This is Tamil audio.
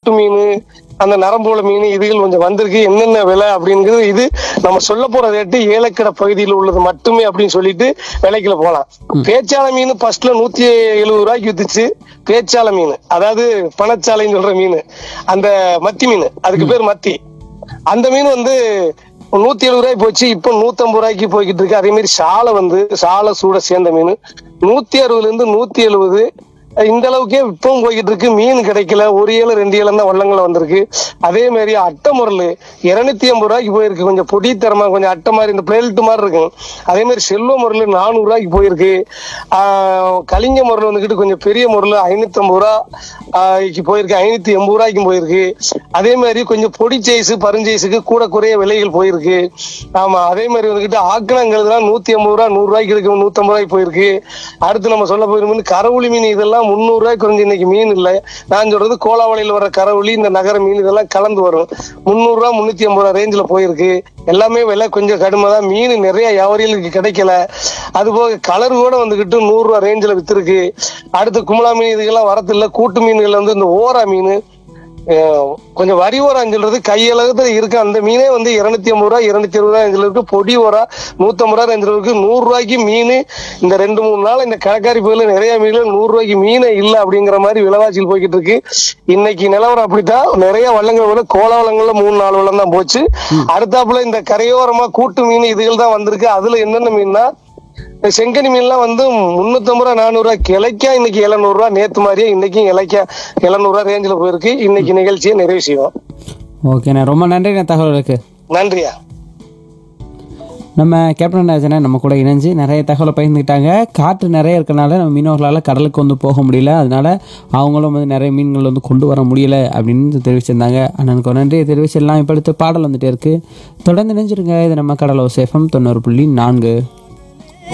கூட்டு மீன் அந்த நரம்போல மீன் இதுகள் கொஞ்சம் வந்திருக்கு என்னென்ன விலை அப்படிங்கிறது இது நம்ம சொல்ல போற ரேட்டு ஏலக்கடை பகுதியில் உள்ளது மட்டுமே அப்படின்னு சொல்லிட்டு விலைக்குள்ள போலாம் பேச்சால மீன் ஃபர்ஸ்ட்ல நூத்தி எழுபது ரூபாய்க்கு வித்துச்சு பேச்சால மீன் அதாவது பணச்சாலைன்னு சொல்ற மீன் அந்த மத்தி மீன் அதுக்கு பேர் மத்தி அந்த மீன் வந்து நூத்தி எழுபது ரூபாய்க்கு போச்சு இப்போ நூத்தம்பது ரூபாய்க்கு போய்கிட்டு இருக்கு அதே மாதிரி சாலை வந்து சாலை சூட சேர்ந்த மீன் நூத்தி அறுபதுல இருந்து நூத்தி எழுபது இந்த அளவுக்கே இப்பவும் போய்கிட்டு இருக்கு மீன் கிடைக்கல ஒரு ஏழு ரெண்டு ஏழு தான் வள்ளங்களை வந்திருக்கு அதே மாதிரி அட்டை முரல் இருநூத்தி ஐம்பது ரூபாய்க்கு போயிருக்கு கொஞ்சம் பொடி தரமா கொஞ்சம் அட்டை மாதிரி இந்த பிளேல்ட் மாதிரி இருக்கும் அதே மாதிரி செல்வ முரல் நானூறு ரூபாய்க்கு போயிருக்கு ஆஹ் கலிங்க முரல் வந்துகிட்டு கொஞ்சம் பெரிய முரல் ஐநூத்தி ஐம்பது ரூபாய்க்கு போயிருக்கு ஐநூத்தி எண்பது ரூபாய்க்கும் போயிருக்கு அதே மாதிரி கொஞ்சம் பொடி சைஸ் பருஞ்சைஸுக்கு கூட குறைய விலைகள் போயிருக்கு ஆமா அதே மாதிரி வந்துகிட்டு ஆக்கணங்கிறதுலாம் நூத்தி ஐம்பது ரூபா நூறு ரூபாய்க்கு இருக்கு நூத்தம்பது ரூபாய்க்கு போயிருக்கு அடுத்து நம்ம சொல்ல போயிரு மீன் கரவுளி மீன் இதெல்லாம் முந்நூறு ரூபாய்க்கு குறைஞ்சு இன்னைக்கு மீன் இல்லை நான் சொல்றது கோலாவளையில் வர கரவுளி இந்த நகர மீன் இதெல்லாம் கலந்து வரும் முந்நூறு ரூபா முன்னூத்தி ஐம்பது ரூபா ரேஞ்சில போயிருக்கு எல்லாமே விலை கொஞ்சம் கடுமை தான் மீன் நிறைய வியாபாரிகளுக்கு கிடைக்கல அது போக கலர் கூட வந்துகிட்டு நூறு ரூபா ரேஞ்சில வித்துருக்கு அடுத்து கும்பலா மீன் இதுக்கெல்லாம் வரது இல்ல கூட்டு மீன்கள் வந்து இந்த ஓரா மீன் அஹ் கொஞ்சம் வரி ஓரம் சொல்றது கையளகத்துல இருக்கு அந்த மீனே வந்து இருநூத்தி ஐம்பது ரூபா இருநூத்தி இருபது ரூபா ரேஞ்சில் இருக்கு பொடி ஓரா நூத்தம்பது ரூபா ரேஞ்சில் இருக்கு நூறு ரூபாய்க்கு மீன் இந்த ரெண்டு மூணு நாள் இந்த கடற்காரி பகுதியில் நிறைய மீன்கள் நூறு ரூபாய்க்கு மீனே இல்ல அப்படிங்கிற மாதிரி விலைவாசியில் போய்கிட்டு இருக்கு இன்னைக்கு நிலவரம் அப்படித்தான் நிறைய வள்ளங்கள் விட கோல வள்ளங்கள்ல மூணு நாலு வள்ளம் தான் போச்சு அடுத்தாப்புல இந்த கரையோரமா கூட்டு மீன் இதுகள் தான் வந்திருக்கு அதுல என்னென்ன மீன்னா இந்த செங்கனி மீன்லாம் வந்து முன்னூத்தம்பது ரூபா நானூறு ரூபா கிளைக்கா இன்னைக்கு எழுநூறு ரூபா நேத்து மாதிரியே இன்னைக்கும் இலைக்கா எழுநூறு ரூபா ரேஞ்சில் போயிருக்கு இன்னைக்கு நிகழ்ச்சியை நிறைவு செய்வோம் ஓகேண்ணே ரொம்ப நன்றிண்ணே தகவலுக்கு நன்றியா நம்ம கேப்டன் ராஜனை நம்ம கூட இணைஞ்சு நிறைய தகவலை பகிர்ந்துக்கிட்டாங்க காற்று நிறைய இருக்கனால நம்ம மீனவர்களால் கடலுக்கு வந்து போக முடியல அதனால அவங்களும் வந்து நிறைய மீன்கள் வந்து கொண்டு வர முடியல அப்படின்னு தெரிவிச்சிருந்தாங்க அண்ணனுக்கு ஒரு நன்றியை தெரிவிச்சிடலாம் இப்போ அடுத்து பாடல் வந்துட்டே இருக்கு தொடர்ந்து இணைஞ்சிருங்க இது நம்ம கடலோ சேஃபம் தொண்ணூறு புள்ளி நான்கு